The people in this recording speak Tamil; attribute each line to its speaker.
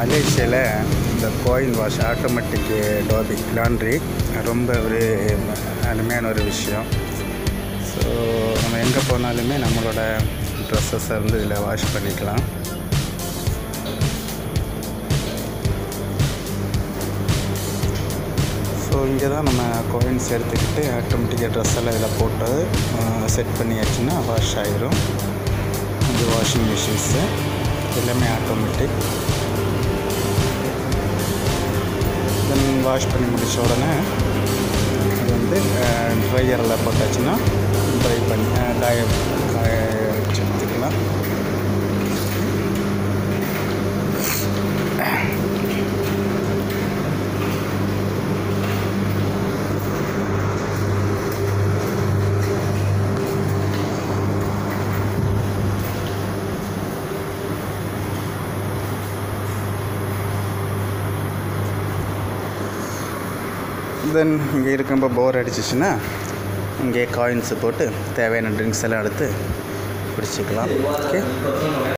Speaker 1: மலேசியாவில் இந்த coin wash automatic dhobi laundry ரொம்ப ஒரு அருமையான ஒரு விஷயம் ஸோ நம்ம எங்கே போனாலுமே நம்மளோட ட்ரெஸ்ஸஸை வந்து இதில் வாஷ் பண்ணிக்கலாம் ஸோ இங்கே தான் நம்ம கோயின்ஸ் எடுத்துக்கிட்டு ஆட்டோமேட்டிக்காக ட்ரெஸ் எல்லாம் இதில் போட்டு செட் பண்ணியாச்சுன்னா வாஷ் ஆயிரும் இது வாஷிங் மிஷின்ஸு எல்லாமே ஆட்டோமேட்டிக் தென் வாஷ் பண்ணி முடித்த உடனே அது வந்து ட்ரையரில் போட்டாச்சுன்னா ட்ரை பண்ணி காய காய வச்சு எடுத்துக்கலாம் தென் இங்கே இருக்கும்ப போர் அடிச்சிச்சுன்னா இங்கே காயின்ஸு போட்டு தேவையான ட்ரிங்க்ஸ் எல்லாம் எடுத்து குடிச்சிக்கலாம் ஓகே